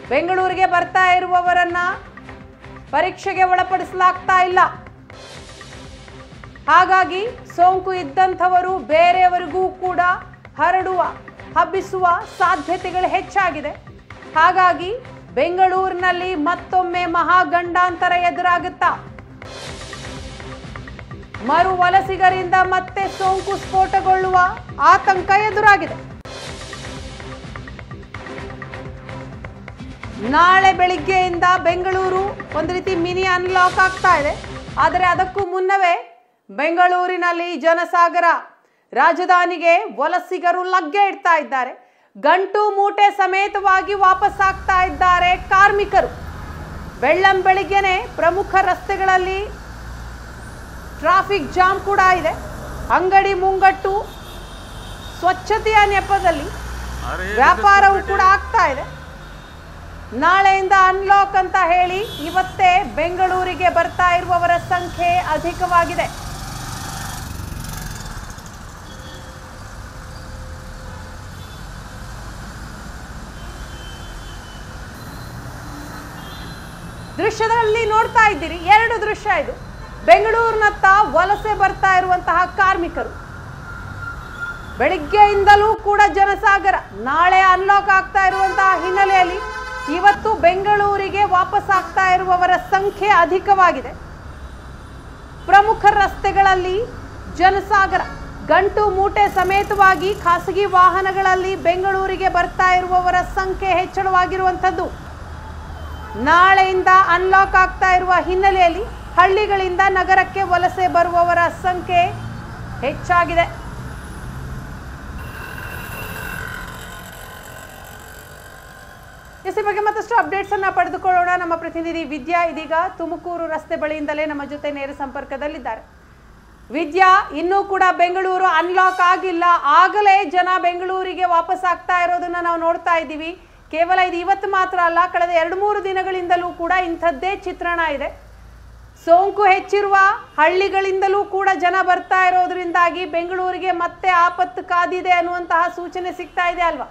ಬೆಂಗಳೂರಿಗೆ ಬರ್ತಾ ಇರುವವರನ್ನ ಪರೀಕ್ಷೆಗೆ ಒಳಪಡಿಸಲಾಗ್ತಾ ಇಲ್ಲ ಹಾಗಾಗಿ ಸೋಂಕು ಇದ್ದಂಥವರು ಬೇರೆಯವರಿಗೂ ಕೂಡ ಹರಡುವ ಹಬ್ಬಿಸುವ ಸಾಧ್ಯತೆಗಳು ಹೆಚ್ಚಾಗಿದೆ ಹಾಗಾಗಿ ಬೆಂಗಳೂರಿನಲ್ಲಿ ಮತ್ತೊಮ್ಮೆ ಮಹಾಗಂಡಾಂತರ ಎದುರಾಗುತ್ತಾ ಮರು ವಲಸಿಗರಿಂದ ಮತ್ತೆ ಸೋಂಕು ಸ್ಫೋಟಗೊಳ್ಳುವ ಆತಂಕ ಎದುರಾಗಿದೆ ನಾಳೆ ಬೆಳಿಗ್ಗೆಯಿಂದ ಬೆಂಗಳೂರು ಒಂದು ರೀತಿ ಮಿನಿ ಅನ್ಲಾಕ್ ಆಗ್ತಾ ಇದೆ ಆದರೆ ಅದಕ್ಕೂ ಮುನ್ನವೇ ಬೆಂಗಳೂರಿನಲ್ಲಿ ಜನಸಾಗರ ರಾಜಧಾನಿಗೆ ವಲಸಿಗರು ಲಗ್ಗೆ ಇಡ್ತಾ ಇದ್ದಾರೆ ಗಂಟು ಮೂಟೆ ಸಮೇತವಾಗಿ ವಾಪಸ್ ಆಗ್ತಾ ಇದ್ದಾರೆ ಕಾರ್ಮಿಕರು ಬೆಳ್ಳಂ ಬೆಳಿಗ್ಗೆನೆ ಪ್ರಮುಖ ರಸ್ತೆಗಳಲ್ಲಿ ಟ್ರಾಫಿಕ್ ಜಾಮ್ ಕೂಡ ಇದೆ ಅಂಗಡಿ ಮುಂಗಟ್ಟು ಸ್ವಚ್ಛತೆಯ ನೆಪದಲ್ಲಿ ವ್ಯಾಪಾರವು ಕೂಡ ಆಗ್ತಾ ಇದೆ ನಾಳೆಯಿಂದ ಅನ್ಲಾಕ್ ಅಂತ ಹೇಳಿ ಇವತ್ತೇ ಬೆಂಗಳೂರಿಗೆ ಬರ್ತಾ ಇರುವವರ ಸಂಖ್ಯೆ ಅಧಿಕವಾಗಿದೆ ದೃಶ್ಯದಲ್ಲಿ ನೋಡ್ತಾ ಇದ್ದೀರಿ ಎರಡು ದೃಶ್ಯ ಇದು ಬೆಂಗಳೂರಿನತ್ತ ವಲಸೆ ಬರ್ತಾ ಇರುವಂತಹ ಕಾರ್ಮಿಕರು ಬೆಳಿಗ್ಗೆಯಿಂದಲೂ ಕೂಡ ಜನಸಾಗರ ನಾಳೆ ಅನ್ಲಾಕ್ ಆಗ್ತಾ ಇರುವಂತಹ ಹಿನ್ನೆಲೆಯಲ್ಲಿ ಇವತ್ತು ಬೆಂಗಳೂರಿಗೆ ವಾಪಸ್ ಆಗ್ತಾ ಇರುವವರ ಸಂಖ್ಯೆ ಅಧಿಕವಾಗಿದೆ ಪ್ರಮುಖ ರಸ್ತೆಗಳಲ್ಲಿ ಜನಸಾಗರ ಗಂಟು ಮೂಟೆ ಸಮೇತವಾಗಿ ಖಾಸಗಿ ವಾಹನಗಳಲ್ಲಿ ಬೆಂಗಳೂರಿಗೆ ಬರ್ತಾ ಇರುವವರ ಸಂಖ್ಯೆ ಹೆಚ್ಚಳವಾಗಿರುವಂಥದ್ದು ನಾಳೆಯಿಂದ ಅನ್ಲಾಕ್ ಆಗ್ತಾ ಇರುವ ಹಿನ್ನೆಲೆಯಲ್ಲಿ ಹಳ್ಳಿಗಳಿಂದ ನಗರಕ್ಕೆ ವಲಸೆ ಬರುವವರ ಸಂಖ್ಯೆ ಹೆಚ್ಚಾಗಿದೆ ಎಸ್ ಈ ಬಗ್ಗೆ ಮತ್ತಷ್ಟು ಅಪ್ಡೇಟ್ಸ್ ಅನ್ನ ಪಡೆದುಕೊಳ್ಳೋಣ ನಮ್ಮ ಪ್ರತಿನಿಧಿ ವಿದ್ಯಾ ಇದೀಗ ತುಮಕೂರು ರಸ್ತೆ ಬಳಿಯಿಂದಲೇ ನಮ್ಮ ಜೊತೆ ನೇರ ಸಂಪರ್ಕದಲ್ಲಿದ್ದಾರೆ ವಿದ್ಯಾ ಇನ್ನೂ ಕೂಡ ಬೆಂಗಳೂರು ಅನ್ಲಾಕ್ ಆಗಿಲ್ಲ ಆಗಲೇ ಜನ ಬೆಂಗಳೂರಿಗೆ ವಾಪಸ್ ಆಗ್ತಾ ಇರೋದನ್ನ ನಾವು ನೋಡ್ತಾ ಇದ್ದೀವಿ ಕೇವಲ ಇದು ಇವತ್ತು ಮಾತ್ರ ಅಲ್ಲ ಕಳೆದ ಎರಡು ಮೂರು ದಿನಗಳಿಂದಲೂ ಕೂಡ ಇಂಥದ್ದೇ ಚಿತ್ರಣ ಇದೆ ಸೋಂಕು ಹೆಚ್ಚಿರುವ ಹಳ್ಳಿಗಳಿಂದಲೂ ಕೂಡ ಜನ ಬರ್ತಾ ಇರೋದ್ರಿಂದಾಗಿ ಬೆಂಗಳೂರಿಗೆ ಮತ್ತೆ ಆಪತ್ತು ಕಾದಿದೆ ಅನ್ನುವಂತಹ ಸೂಚನೆ ಸಿಗ್ತಾ ಇದೆ ಅಲ್ವಾ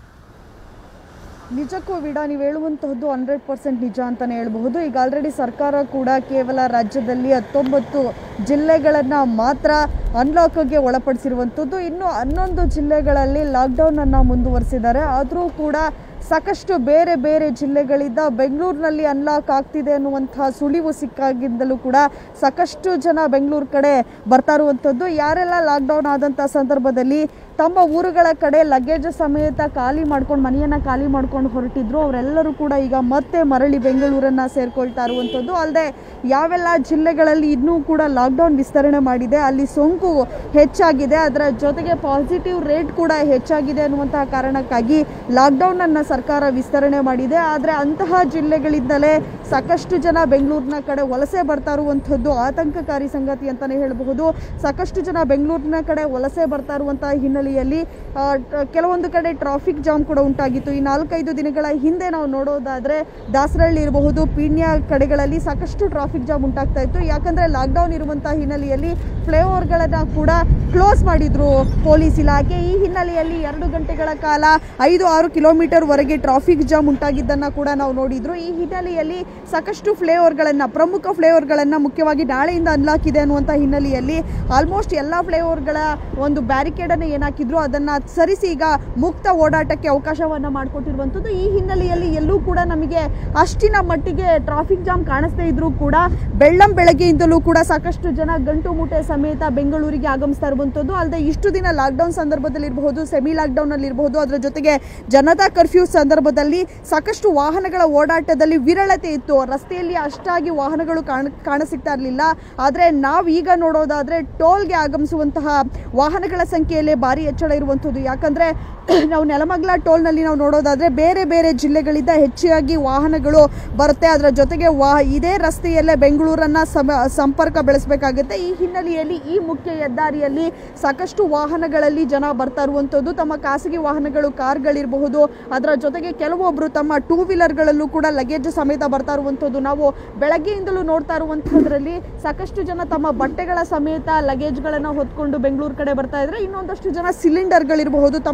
ನಿಜಕ್ಕೂ ವಿಡ ನೀವು ಹೇಳುವಂತಹದ್ದು ಹಂಡ್ರೆಡ್ ಪರ್ಸೆಂಟ್ ನಿಜ ಅಂತಲೇ ಹೇಳಬಹುದು ಈಗ ಆಲ್ರೆಡಿ ಸರ್ಕಾರ ಕೂಡ ಕೇವಲ ರಾಜ್ಯದಲ್ಲಿ ಹತ್ತೊಂಬತ್ತು ಜಿಲ್ಲೆಗಳನ್ನು ಮಾತ್ರ ಅನ್ಲಾಕ್ಗೆ ಒಳಪಡಿಸಿರುವಂಥದ್ದು ಇನ್ನು ಹನ್ನೊಂದು ಜಿಲ್ಲೆಗಳಲ್ಲಿ ಲಾಕ್ಡೌನನ್ನು ಮುಂದುವರಿಸಿದ್ದಾರೆ ಆದರೂ ಕೂಡ ಸಾಕಷ್ಟು ಬೇರೆ ಬೇರೆ ಜಿಲ್ಲೆಗಳಿಂದ ಬೆಂಗಳೂರಿನಲ್ಲಿ ಅನ್ಲಾಕ್ ಆಗ್ತಿದೆ ಅನ್ನುವಂತಹ ಸುಳಿವು ಸಿಕ್ಕಾಗಿಂದಲೂ ಕೂಡ ಸಾಕಷ್ಟು ಜನ ಬೆಂಗಳೂರು ಕಡೆ ಬರ್ತಾ ಇರುವಂಥದ್ದು ಯಾರೆಲ್ಲ ಲಾಕ್ಡೌನ್ ಆದಂಥ ಸಂದರ್ಭದಲ್ಲಿ ತಮ್ಮ ಊರುಗಳ ಕಡೆ ಲಗೇಜ್ ಸಮೇತ ಖಾಲಿ ಮಾಡ್ಕೊಂಡು ಮನೆಯನ್ನು ಖಾಲಿ ಮಾಡ್ಕೊಂಡು ಹೊರಟಿದ್ರು ಅವರೆಲ್ಲರೂ ಕೂಡ ಈಗ ಮತ್ತೆ ಮರಳಿ ಬೆಂಗಳೂರನ್ನು ಸೇರ್ಕೊಳ್ತಾ ಇರುವಂಥದ್ದು ಅಲ್ಲದೆ ಯಾವೆಲ್ಲ ಜಿಲ್ಲೆಗಳಲ್ಲಿ ಇನ್ನೂ ಕೂಡ ಲಾಕ್ಡೌನ್ ವಿಸ್ತರಣೆ ಮಾಡಿದೆ ಅಲ್ಲಿ ಸೋಂಕು ಹೆಚ್ಚಾಗಿದೆ ಅದರ ಜೊತೆಗೆ ಪಾಸಿಟಿವ್ ರೇಟ್ ಕೂಡ ಹೆಚ್ಚಾಗಿದೆ ಅನ್ನುವಂತಹ ಕಾರಣಕ್ಕಾಗಿ ಲಾಕ್ಡೌನನ್ನು ಸರ್ಕಾರ ವಿಸ್ತರಣೆ ಮಾಡಿದೆ ಆದರೆ ಅಂತಹ ಜಿಲ್ಲೆಗಳಿಂದಲೇ ಸಾಕಷ್ಟು ಜನ ಬೆಂಗಳೂರಿನ ಕಡೆ ವಲಸೆ ಬರ್ತಾ ಇರುವಂಥದ್ದು ಆತಂಕಕಾರಿ ಸಂಗತಿ ಅಂತಲೇ ಹೇಳಬಹುದು ಸಾಕಷ್ಟು ಜನ ಬೆಂಗಳೂರಿನ ಕಡೆ ವಲಸೆ ಬರ್ತಾ ಇರುವಂತಹ ಹಿನ್ನೆಲೆಯಲ್ಲಿ ಆ, ಟ- ಕೆಲವೊಂದು ಕಡೆ ಟ್ರಾಫಿಕ್ ಜಾಮ್ ಕೂಡ ಉಂಟಾಗಿತ್ತು ಈ ನಾಲ್ಕೈದು ದಿನಗಳ ಹಿಂದೆ ನಾವು ನೋಡೋದಾದ್ರೆ ದಾಸರಳ್ಳಿ ಇರಬಹುದು ಪೀಣ್ಯ ಕಡೆಗಳಲ್ಲಿ ಸಾಕಷ್ಟು ಟ್ರಾಫಿಕ್ ಜಾಮ್ ಉಂಟಾಗ್ತಾ ಇತ್ತು ಯಾಕಂದ್ರೆ ಲಾಕ್ಡೌನ್ ಇರುವಂತಹ ಹಿನ್ನೆಲೆಯಲ್ಲಿ ಫ್ಲೈಓವರ್ಗಳನ್ನು ಕೂಡ ಕ್ಲೋಸ್ ಮಾಡಿದ್ರು ಪೊಲೀಸ್ ಇಲಾಖೆ ಈ ಹಿನ್ನೆಲೆಯಲ್ಲಿ ಎರಡು ಗಂಟೆಗಳ ಕಾಲ ಐದು ಆರು ಕಿಲೋಮೀಟರ್ ವರೆಗೆ ಟ್ರಾಫಿಕ್ ಜಾಮ್ ಉಂಟಾಗಿದ್ದನ್ನ ಕೂಡ ನಾವು ನೋಡಿದ್ರು ಈ ಹಿನ್ನೆಲೆಯಲ್ಲಿ ಸಾಕಷ್ಟು ಫ್ಲೈಓವರ್ಗಳನ್ನು ಪ್ರಮುಖ ಫ್ಲೈಓವರ್ಗಳನ್ನು ಮುಖ್ಯವಾಗಿ ನಾಳೆಯಿಂದ ಅನ್ಲಾಕ್ ಇದೆ ಅನ್ನುವಂಥ ಹಿನ್ನೆಲೆಯಲ್ಲಿ ಆಲ್ಮೋಸ್ಟ್ ಎಲ್ಲ ಫ್ಲೈಓವರ್ಗಳ ಒಂದು ಬ್ಯಾರಿಕೇಡ್ ಅನ್ನು ಏನಾಕಿದ್ರು ಅದನ್ನ ಸರಿಸಿ ಈಗ ಮುಕ್ತ ಓಡಾಟಕ್ಕೆ ಅವಕಾಶವನ್ನ ಮಾಡಿಕೊಟ್ಟಿರುವಂಥದ್ದು ಈ ಹಿನ್ನೆಲೆಯಲ್ಲಿ ಎಲ್ಲೂ ಕೂಡ ನಮಗೆ ಅಷ್ಟಿನ ಮಟ್ಟಿಗೆ ಟ್ರಾಫಿಕ್ ಜಾಮ್ ಕಾಣಿಸ್ತಾ ಇದ್ರೂ ಕೂಡ ಬೆಳ್ಳಂ ಬೆಳಗ್ಗೆಯಿಂದಲೂ ಕೂಡ ಸಾಕಷ್ಟು ಜನ ಗಂಟು ಮೂಟೆ ಸಮೇತ ಬೆಂಗಳೂರಿಗೆ ಆಗಮಿಸ್ತಾ ಇರುವಂಥದ್ದು ಅಲ್ಲದೆ ಇಷ್ಟು ದಿನ ಲಾಕ್ಡೌನ್ ಸಂದರ್ಭದಲ್ಲಿ ಇರಬಹುದು ಸೆಮಿ ಲಾಕ್ಡೌನ್ ಅಲ್ಲಿ ಇರಬಹುದು ಅದರ ಜೊತೆಗೆ ಜನತಾ ಕರ್ಫ್ಯೂ ಸಂದರ್ಭದಲ್ಲಿ ಸಾಕಷ್ಟು ವಾಹನಗಳ ಓಡಾಟದಲ್ಲಿ ವಿರಳತೆ ಇತ್ತು ರಸ್ತೆಯಲ್ಲಿ ಅಷ್ಟಾಗಿ ವಾಹನಗಳು ಕಾಣ ಕಾಣಸಿಗ್ತಾ ಇರಲಿಲ್ಲ ಆದರೆ ನಾವು ಈಗ ನೋಡೋದಾದ್ರೆ ಟೋಲ್ಗೆ ಆಗಮಿಸುವಂತಹ ವಾಹನಗಳ ಸಂಖ್ಯೆಯಲ್ಲೇ ಭಾರಿ ಹೆಚ್ಚಳ ಇರುವಂಥದ್ದು ಯಾಕಂದ್ರೆ ನಾವು ನೆಲಮಂಗಲ ಟೋಲ್ನಲ್ಲಿ ನಾವು ನೋಡೋದಾದ್ರೆ ಬೇರೆ ಬೇರೆ ಜಿಲ್ಲೆಗಳಿಂದ ಹೆಚ್ಚಾಗಿ ವಾಹನಗಳು ಬರುತ್ತೆ ಅದರ ಜೊತೆಗೆ ವಾ ಇದೇ ರಸ್ತೆಯಲ್ಲೇ ಬೆಂಗಳೂರನ್ನ ಸಮ ಸಂಪರ್ಕ ಬೆಳೆಸಬೇಕಾಗುತ್ತೆ ಈ ಹಿನ್ನೆಲೆಯಲ್ಲಿ ಈ ಮುಖ್ಯ ಹೆದ್ದಾರಿಯಲ್ಲಿ ಸಾಕಷ್ಟು ವಾಹನಗಳಲ್ಲಿ ಜನ ಬರ್ತಾ ಇರುವಂಥದ್ದು ತಮ್ಮ ಖಾಸಗಿ ವಾಹನಗಳು ಕಾರ್ಗಳಿರಬಹುದು ಅದರ ಜೊತೆಗೆ ಕೆಲವೊಬ್ಬರು ತಮ್ಮ ಟೂ ವೀಲರ್ಗಳಲ್ಲೂ ಕೂಡ ಲಗೇಜ್ ಸಮೇತ ಬರ್ತಾ ಇರುವಂಥದ್ದು ನಾವು ಬೆಳಗ್ಗೆಯಿಂದಲೂ ನೋಡ್ತಾ ಇರುವಂಥದ್ರಲ್ಲಿ ಸಾಕಷ್ಟು ಜನ ತಮ್ಮ ಬಟ್ಟೆಗಳ ಸಮೇತ ಲಗೇಜ್ಗಳನ್ನು ಹೊತ್ಕೊಂಡು ಬೆಂಗಳೂರು ಕಡೆ ಬರ್ತಾ ಇದ್ರೆ ಇನ್ನೊಂದಷ್ಟು ಜನ ಸಿಲಿಂಡರ್ಗಳಿರಬಹುದು ತಮ್ಮ ಟೂ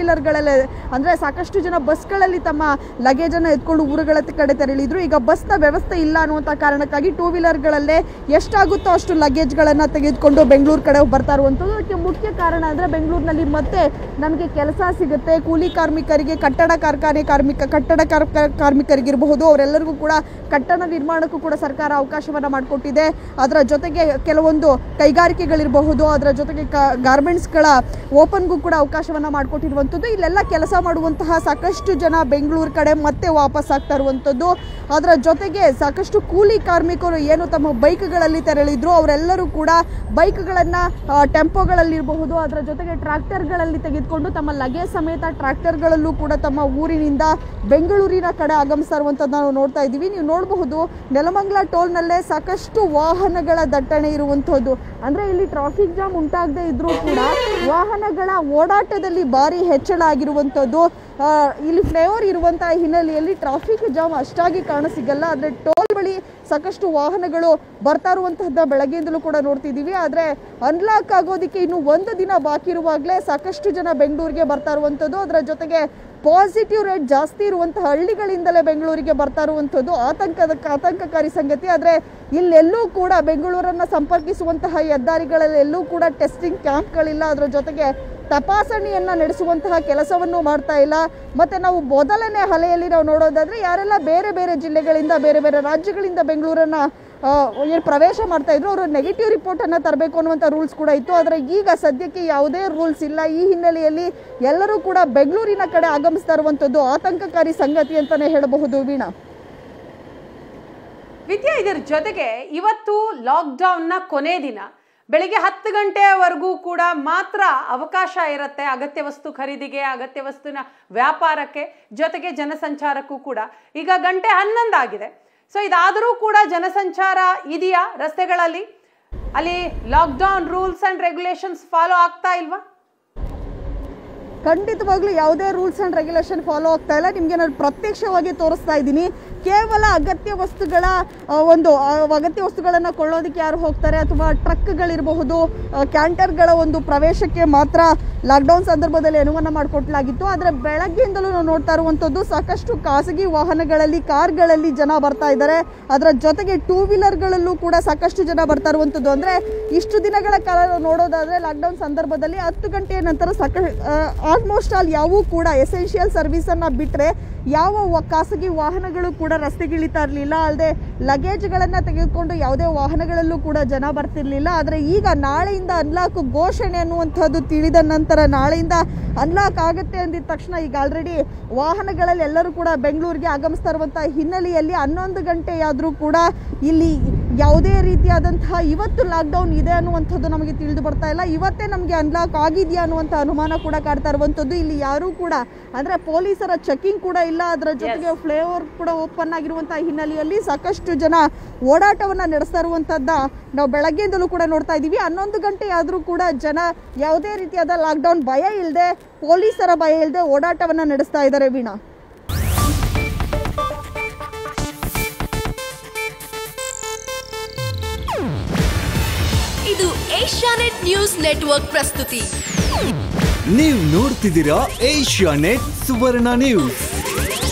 ವೀಲರ್ಗಳಲ್ಲೇ ಅಂದರೆ ಸಾಕಷ್ಟು ಜನ ಬಸ್ಗಳಲ್ಲಿ ತಮ್ಮ ಲಗೇಜನ್ನು ಎತ್ಕೊಂಡು ಊರುಗಳ ಕಡೆ ತೆರಳಿದ್ರು ಈಗ ಬಸ್ನ ವ್ಯವಸ್ಥೆ ಇಲ್ಲ ಅನ್ನುವಂಥ ಕಾರಣಕ್ಕಾಗಿ ಟೂ ವೀಲರ್ಗಳಲ್ಲೇ ಎಷ್ಟಾಗುತ್ತೋ ಅಷ್ಟು ಲಗೇಜ್ಗಳನ್ನು ತೆಗೆದುಕೊಂಡು ಬೆಂಗಳೂರು ಕಡೆ ಬರ್ತಾ ಇರುವಂಥದ್ದು ಅದಕ್ಕೆ ಮುಖ್ಯ ಕಾರಣ ಅಂದರೆ ಬೆಂಗಳೂರಿನಲ್ಲಿ ಮತ್ತೆ ನಮಗೆ ಕೆಲಸ ಸಿಗುತ್ತೆ ಕೂಲಿ ಕಾರ್ಮಿಕರಿಗೆ ಕಟ್ಟಡ ಕಾರ್ಖಾನೆ ಕಾರ್ಮಿಕ ಕಟ್ಟಡ ಕಾರ್ಕ- ಕಾರ್ಮಿಕರಿಗಿರಬಹುದು ಅವರೆಲ್ಲರಿಗೂ ಕೂಡ ಕಟ್ಟಡ ನಿರ್ಮಾಣಕ್ಕೂ ಕೂಡ ಸರ್ಕಾರ ಅವಕಾಶವನ್ನು ಮಾಡಿಕೊಟ್ಟಿದೆ ಅದರ ಜೊತೆಗೆ ಕೆಲವೊಂದು ಕೈಗಾರಿಕೆಗಳಿರಬಹುದು ಅದರ ಜೊತೆಗೆ ಕ ಗಾರ್ಮೆಂಟ್ಸ್ಗಳ ಓಪನ್ಗೂ ಕೂಡ ಅವಕಾಶವನ್ನು ಮಾಡಿಕೊಟ್ಟಿರುವಂಥದ್ದು ಇಲ್ಲೆಲ್ಲ ಕೆಲಸ ಮಾಡುವಂತಹ ಸಾಕಷ್ಟು ಜನ ಬೆಂಗಳೂರು ಕಡೆ ಮತ್ತೆ ವಾಪಸ್ ಆಗ್ತಾ ಇರುವಂಥದ್ದು ಅದರ ಜೊತೆಗೆ ಸಾಕಷ್ಟು ಕೂಲಿ ಕಾರ್ಮಿಕರು ಏನು ತಮ್ಮ ಬೈಕ್ಗಳಲ್ಲಿ ತೆರಳಿದ್ರು ಅವರೆಲ್ಲರೂ ಕೂಡ ಬೈಕ್ಗಳನ್ನು ಟೆಂಪೋಗಳಲ್ಲಿರಬಹುದು ಅದರ ಜೊತೆಗೆ ಟ್ರ್ಯಾಕ್ಟರ್ಗಳಲ್ಲಿ ತೆಗೆದುಕೊಂಡು ತಮ್ಮ ಲಗೇಜ್ ಸಮೇತ ಟ್ರ್ಯಾಕ್ಟರ್ಗಳಲ್ಲೂ ಕೂಡ ತಮ್ಮ ಊರಿನಿಂದ ಬೆಂಗಳೂರಿನ ಕಡೆ ಆಗಮಿಸ್ತಾ ಇರುವಂಥದ್ದು ನಾವು ನೋಡ್ತಾ ಇದ್ದೀವಿ ನೀವು ನೋಡಬಹುದು ನೆಲಮಂಗಲ ಟೋಲ್ನಲ್ಲೇ ಸಾಕಷ್ಟು ವಾಹನಗಳ ದಟ್ಟಣೆ ಇರುವಂಥದ್ದು ಅಂದರೆ ಇಲ್ಲಿ ಟ್ರಾಫಿಕ್ ಜಾಮ್ ಉಂಟಾಗದೇ ಇದ್ರೂ ಕೂಡ ವಾಹನಗಳ ಓಡಾಟದಲ್ಲಿ ಭಾರಿ ಹೆಚ್ಚಳ ಆಗಿರುವಂಥದ್ದು ಆ, ಇಲ್ಲಿ ಫ್ಲೇವರ್ ಇರುವಂತಹ ಹಿನ್ನೆಲೆಯಲ್ಲಿ ಟ್ರಾಫಿಕ್ ಜಾಮ್ ಅಷ್ಟಾಗಿ ಕಾಣಸಿಗಲ್ಲ ಆದರೆ ಟೋಲ್ ಬಳಿ ಸಾಕಷ್ಟು ವಾಹನಗಳು ಬರ್ತಾ ಇರುವಂತಹದ್ದು ಬೆಳಗ್ಗೆಯಿಂದಲೂ ಕೂಡ ನೋಡ್ತಿದ್ದೀವಿ ಆದರೆ ಅನ್ಲಾಕ್ ಆಗೋದಕ್ಕೆ ಇನ್ನು ಒಂದು ದಿನ ಬಾಕಿ ಇರುವಾಗಲೇ ಸಾಕಷ್ಟು ಜನ ಬೆಂಗಳೂರಿಗೆ ಬರ್ತಾ ಇರುವಂಥದ್ದು ಅದರ ಜೊತೆಗೆ ಪಾಸಿಟಿವ್ ರೇಟ್ ಜಾಸ್ತಿ ಇರುವಂತಹ ಹಳ್ಳಿಗಳಿಂದಲೇ ಬೆಂಗಳೂರಿಗೆ ಬರ್ತಾ ಇರುವಂಥದ್ದು ಆತಂಕದ ಆತಂಕಕಾರಿ ಸಂಗತಿ ಆದರೆ ಇಲ್ಲೆಲ್ಲೂ ಕೂಡ ಬೆಂಗಳೂರನ್ನು ಸಂಪರ್ಕಿಸುವಂತಹ ಹೆದ್ದಾರಿಗಳಲ್ಲಿ ಎಲ್ಲೂ ಕೂಡ ಟೆಸ್ಟಿಂಗ್ ಕ್ಯಾಂಪ್ಗಳಿಲ್ಲ ಅದರ ಜೊತೆಗೆ ತಪಾಸಣೆಯನ್ನು ನಡೆಸುವಂತಹ ಕೆಲಸವನ್ನು ಮಾಡ್ತಾ ಇಲ್ಲ ಮತ್ತು ನಾವು ಮೊದಲನೇ ಅಲೆಯಲ್ಲಿ ನಾವು ನೋಡೋದಾದರೆ ಯಾರೆಲ್ಲ ಬೇರೆ ಬೇರೆ ಜಿಲ್ಲೆಗಳಿಂದ ಬೇರೆ ಬೇರೆ ರಾಜ್ಯಗಳಿಂದ ಬೆಂಗಳೂರನ್ನು ಏನು ಪ್ರವೇಶ ಮಾಡ್ತಾ ಇದ್ರು ಅವರು ನೆಗೆಟಿವ್ ರಿಪೋರ್ಟನ್ನು ತರಬೇಕು ಅನ್ನುವಂಥ ರೂಲ್ಸ್ ಕೂಡ ಇತ್ತು ಆದರೆ ಈಗ ಸದ್ಯಕ್ಕೆ ಯಾವುದೇ ರೂಲ್ಸ್ ಇಲ್ಲ ಈ ಹಿನ್ನೆಲೆಯಲ್ಲಿ ಎಲ್ಲರೂ ಕೂಡ ಬೆಂಗಳೂರಿನ ಕಡೆ ಆಗಮಿಸ್ತಾ ಇರುವಂಥದ್ದು ಆತಂಕಕಾರಿ ಸಂಗತಿ ಅಂತಲೇ ಹೇಳಬಹುದು ವೀಣಾ ವಿದ್ಯಾ ಇದರ ಜೊತೆಗೆ ಇವತ್ತು ಲಾಕ್ಡೌನ್ನ ಕೊನೆ ದಿನ ಬೆಳಿಗ್ಗೆ ಹತ್ತು ಗಂಟೆವರೆಗೂ ಕೂಡ ಮಾತ್ರ ಅವಕಾಶ ಇರುತ್ತೆ ಅಗತ್ಯ ವಸ್ತು ಖರೀದಿಗೆ ಅಗತ್ಯ ವಸ್ತುನ ವ್ಯಾಪಾರಕ್ಕೆ ಜೊತೆಗೆ ಜನಸಂಚಾರಕ್ಕೂ ಕೂಡ ಈಗ ಗಂಟೆ ಹನ್ನೊಂದಾಗಿದೆ ಸೊ ಇದಾದರೂ ಕೂಡ ಜನಸಂಚಾರ ಇದೆಯಾ ರಸ್ತೆಗಳಲ್ಲಿ ಅಲ್ಲಿ lockdown rules and regulations follow ಆಗ್ತಾ ಇಲ್ವಾ ಖಂಡಿತವಾಗ್ಲೂ ಯಾವುದೇ ರೂಲ್ಸ್ ಆ್ಯಂಡ್ ರೆಗ್ಯುಲೇಷನ್ ಫಾಲೋ ಆಗ್ತಾ ಇಲ್ಲ ನಿಮಗೆ ನಾನು ಪ್ರತ್ಯಕ್ಷವಾಗಿ ತೋರಿಸ್ತಾ ಇದ್ದೀನಿ ಕೇವಲ ಅಗತ್ಯ ವಸ್ತುಗಳ ಆ, ಒಂದು ಆ, ಅಗತ್ಯ ವಸ್ತುಗಳನ್ನು ಕೊಳ್ಳೋದಕ್ಕೆ ಯಾರು ಹೋಗ್ತಾರೆ ಅಥವಾ ಟ್ರಕ್ಗಳಿರಬಹುದು ಕ್ಯಾಂಟರ್ಗಳ ಒಂದು ಪ್ರವೇಶಕ್ಕೆ ಮಾತ್ರ ಲಾಕ್ಡೌನ್ ಸಂದರ್ಭದಲ್ಲಿ ಅನುವನ್ನು ಮಾಡಿಕೊಟ್ಲಾಗಿತ್ತು ಆದರೆ ಬೆಳಗ್ಗೆಯಿಂದಲೂ ನಾವು ನೋಡ್ತಾ ಇರುವಂಥದ್ದು ಸಾಕಷ್ಟು ಖಾಸಗಿ ವಾಹನಗಳಲ್ಲಿ ಕಾರ್ಗಳಲ್ಲಿ ಜನ ಬರ್ತಾ ಇದ್ದಾರೆ ಅದರ ಜೊತೆಗೆ ಟೂ ವೀಲರ್ಗಳಲ್ಲೂ ಕೂಡ ಸಾಕಷ್ಟು ಜನ ಬರ್ತಾ ಇರುವಂಥದ್ದು ಅಂದರೆ ಇಷ್ಟು ದಿನಗಳ ಕಾಲ ನಾವು ನೋಡೋದಾದರೆ ಲಾಕ್ಡೌನ್ ಸಂದರ್ಭದಲ್ಲಿ ಹತ್ತು ಗಂಟೆಯ ನಂತರ ಸಾಕ ಆಲ್ಮೋಸ್ಟ್ ಆಲ್ ಯಾವೂ ಕೂಡ ಎಸೆನ್ಷಿಯಲ್ ಸರ್ವಿಸನ್ನು ಬಿಟ್ಟರೆ ಯಾವ ವ- ಖಾಸಗಿ ವಾಹನಗಳು ಕೂಡ ರಸ್ತೆಗಿಳಿತಾ ಇರಲಿಲ್ಲ ಅಲ್ಲದೆ ಲಗೇಜ್ಗಳನ್ನು ತೆಗೆದುಕೊಂಡು ಯಾವುದೇ ವಾಹನಗಳಲ್ಲೂ ಕೂಡ ಜನ ಬರ್ತಿರ್ಲಿಲ್ಲ ಆದರೆ ಈಗ ನಾಳೆಯಿಂದ ಅನ್ಲಾಕ್ ಘೋಷಣೆ ಅನ್ನುವಂಥದ್ದು ತಿಳಿದ ನಂತರ ನಾಳೆಯಿಂದ ಅನ್ಲಾಕ್ ಆಗುತ್ತೆ ಅಂದಿದ ತಕ್ಷಣ ಈಗ ಆಲ್ರೆಡಿ ವಾಹನಗಳಲ್ಲಿ ಎಲ್ಲರೂ ಕೂಡ ಬೆಂಗಳೂರಿಗೆ ಆಗಮಿಸ್ತಾ ಇರುವಂಥ ಹಿನ್ನೆಲೆಯಲ್ಲಿ ಹನ್ನೊಂದು ಗಂಟೆಯಾದರೂ ಕೂಡ ಇಲ್ಲಿ ಯಾವುದೇ ರೀತಿಯಾದಂತಹ ಇವತ್ತು ಲಾಕ್ಡೌನ್ ಇದೆ ಅನ್ನುವಂಥದ್ದು ನಮಗೆ ತಿಳಿದು ಬರ್ತಾ ಇಲ್ಲ ಇವತ್ತೇ ನಮಗೆ ಅನ್ಲಾಕ್ ಆಗಿದೆಯಾ ಅನ್ನುವಂಥ ಅನುಮಾನ ಕೂಡ ಕಾಡ್ತಾ ಇರುವಂಥದ್ದು ಇಲ್ಲಿ ಯಾರೂ ಕೂಡ ಅಂದರೆ ಪೊಲೀಸರ ಚೆಕಿಂಗ್ ಕೂಡ ಇಲ್ಲ ಅದರ ಜೊತೆಗೆ ಫ್ಲೇವರ್ ಕೂಡ ಓಪನ್ ಆಗಿರುವಂತಹ ಹಿನ್ನೆಲೆಯಲ್ಲಿ ಸಾಕಷ್ಟು ಜನ ಓಡಾಟವನ್ನು ನಡೆಸ್ತಾ ಇರುವಂಥದ್ದು ನಾವು ಬೆಳಗ್ಗೆಯಿಂದಲೂ ಕೂಡ ನೋಡ್ತಾ ಇದ್ದೀವಿ ಹನ್ನೊಂದು ಗಂಟೆ ಆದರೂ ಕೂಡ ಜನ ಯಾವುದೇ ರೀತಿಯಾದ ಲಾಕ್ಡೌನ್ ಭಯ ಇಲ್ಲದೆ ಪೊಲೀಸರ ಭಯ ಇಲ್ಲದೆ ಓಡಾಟವನ್ನು ನಡೆಸ್ತಾ ಇದ್ದಾರೆ ವೀಣಾ ಇದು ಏಷ್ಯಾನೆಟ್ ನ್ಯೂಸ್ ನೆಟ್ವರ್ಕ್ ಪ್ರಸ್ತುತಿ ನೀವು ನೋಡ್ತಿದ್ದೀರಾ ಏಷ್ಯಾ ನೆಟ್ ಸುವರ್ಣ ನ್ಯೂಸ್